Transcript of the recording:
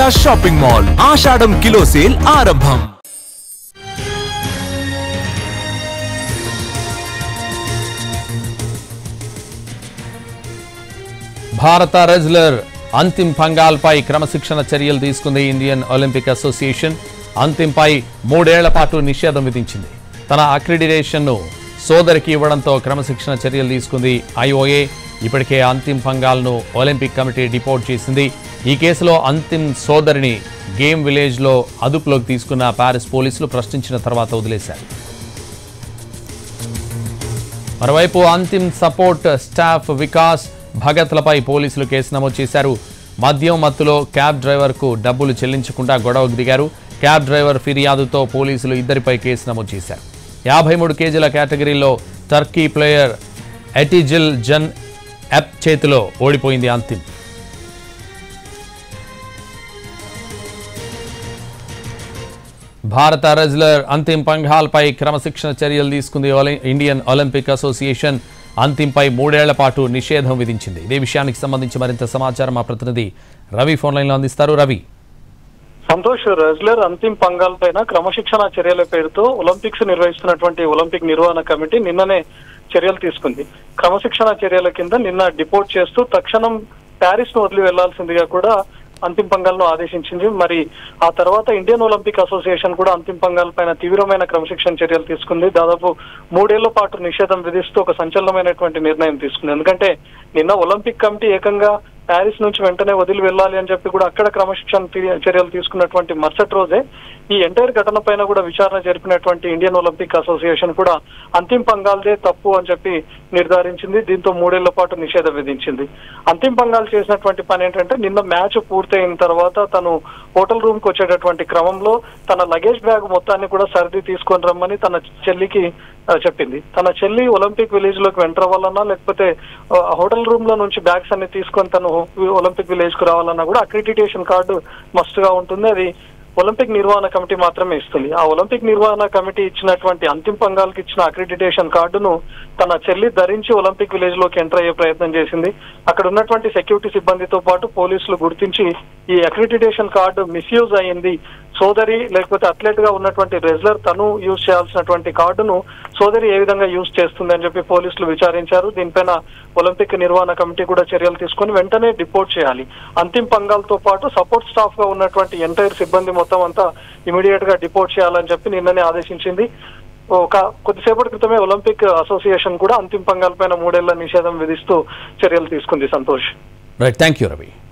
India shopping mall Ashadham kilo sale ఆరంభం భారత wrestler అంతిమ్ పంగాల్పై క్రమశిక్షణ చర్యలు తీసుకుంది ఇండియన్ ఒలింపిక్ అసోసియేషన్ అంతింపై మూడేళ్ల పాటు నిషేధం విధించింది తన అక్రిడిటేషన్ను సోదరికి ఇవ్వడంతో క్రమశిక్షణ చర్యలు తీసుకుంది ఐఓఏ ఇప్పటికే అంతిమ్ పంగాల్ను ఒలింపిక్ కమిటీ డిపోర్ట్ చేసింది ఈ కేసులో అంతిమ్ సోదరిని గేమ్ విలేజ్లో అదుపులోకి తీసుకున్న ప్యారిస్ పోలీసులు ప్రశ్నించిన తర్వాత వదిలేశారు మరోవైపు అంతిమ్ సపోర్ట్ స్టాఫ్ వికాస్ భగత్లపై పోలీసులు కేసు నమోదు చేశారు మద్యం మత్తులో క్యాబ్ డ్రైవర్కు డబ్బులు చెల్లించకుండా గొడవకు దిగారు క్యాబ్ డ్రైవర్ ఫిర్యాదుతో పోలీసులు ఇద్దరిపై కేసు నమోదు చేశారు యాభై మూడు కేజీల కేటగిరీలో టర్కీ ప్లేయర్ ఎటిజిల్ జన్ యాప్ చేతిలో ఓడిపోయింది అంతిమ్ భారత రెజ్లర్ అంతిమ్ పంఘాల్పై క్రమశిక్షణ చర్యలు తీసుకుంది ఒలి- ఇండియన్ ఒలింపిక్ అసోసియేషన్ అంతింపై మూడేళ్ల పాటు నిషేధం విధించింది ఇదే విషయానికి సంబంధించి మరింత సమాచారం మా ప్రతినిధి రవి ఫోన్ లైన్లో అందిస్తారు రవి సంతోష్ రెజ్లర్ అంతిమ్ పంగాల్ పైన క్రమశిక్షణ చర్యల పేరుతో ఒలింపిక్స్ నిర్వహిస్తున్నటువంటి ఒలింపిక్ నిర్వహణ కమిటీ నిన్ననే చర్యలు తీసుకుంది క్రమశిక్షణ చర్యల కింద నిన్న డిపోర్ట్ చేస్తూ తక్షణం ప్యారిస్ ను వదిలి వెళ్లాల్సిందిగా కూడా అంతిమ్ పంగాల్ ను ఆదేశించింది మరి ఆ తర్వాత ఇండియన్ ఒలింపిక్ అసోసియేషన్ కూడా అంతిమ్ పంగాల్ పైన తీవ్రమైన క్రమశిక్షణ చర్యలు తీసుకుంది దాదాపు మూడేళ్ల పాటు నిషేధం విధిస్తూ ఒక సంచలనమైనటువంటి నిర్ణయం తీసుకుంది ఎందుకంటే నిన్న ఒలింపిక్ కమిటీ ఏకంగా ప్యారిస్ నుంచి వెంటనే వదిలి వెళ్ళాలి అని చెప్పి కూడా అక్కడ క్రమశిక్షణ తీ- చర్యలు తీసుకున్నటువంటి మరుసటి రోజే ఈ ఎంటైర్ ఘటన పైన కూడా విచారణ జరిపినటువంటి ఇండియన్ ఒలింపిక్ అసోసియేషన్ కూడా అంతిమ్ పంగాల్దే తప్పు అని చెప్పి నిర్ధారించింది దీంతో మూడేళ్ల పాటు నిషేధం విధించింది అంతిమ్ పంగాల్ చేసినటువంటి పని ఏంటంటే నిన్న మ్యాచ్ పూర్తయిన తర్వాత తను హోటల్ రూమ్ కి వచ్చేటటువంటి క్రమంలో తన లగేజ్ బ్యాగ్ మొత్తాన్ని కూడా సర్ది తీసుకొని రమ్మని తన చెల్లికి ఆ, చెప్పింది తన చెల్లి ఒలింపిక్ విలేజ్ లోకి ఎంటర్ అవ్వాలన్నా లేకపోతే ఆ, హోటల్ రూమ్ లో నుంచి బ్యాగ్స్ అన్ని తీసుకొని తను ఒలింపిక్ విలేజ్ కు రావాలన్నా కూడా అక్రిడిటేషన్ కార్డు మస్ట్ గా ఉంటుంది అది ఒలింపిక్ నిర్వహణ కమిటీ మాత్రమే ఇస్తుంది ఆ ఒలింపిక్ నిర్వహణ కమిటీ ఇచ్చినటువంటి అంతిమ పంగాల్కి ఇచ్చిన అక్రిడిటేషన్ కార్డును తన చెల్లి ధరించి ఒలింపిక్ విలేజ్ లోకి ఎంటర్ అయ్యే ప్రయత్నం చేసింది అక్కడ ఉన్నటువంటి సెక్యూరిటీ సిబ్బందితో పాటు పోలీసులు గుర్తించి ఈ అక్రిడిటేషన్ కార్డు మిస్యూజ్ అయ్యింది సోదరి లేకపోతే అథ్లెట్ గా ఉన్నటువంటి రెజ్లర్ తను యూజ్ చేయాల్సినటువంటి కార్డును సోదరి ఏ విధంగా యూజ్ చేస్తుంది అని చెప్పి పోలీసులు విచారించారు దీనిపైన ఒలింపిక్ నిర్వహణ కమిటీ కూడా చర్యలు తీసుకొని వెంటనే డిపోర్ట్ చేయాలి అంతిమ పంగాల్తో పాటు సపోర్ట్ స్టాఫ్ గా ఉన్నటువంటి ఎంటైర్ సిబ్బంది మొత్తం అంతా ఇమీడియట్ గా డిపోర్ట్ చేయాలని చెప్పి నిన్ననే ఆదేశించింది ఒక కొద్దిసేపటి క్రితమే ఒలింపిక్ అసోసియేషన్ కూడా అంతిమ పంగాల్ పైన మూడేళ్ల నిషేధం విధిస్తూ చర్యలు తీసుకుంది Santosh right thank you Ravi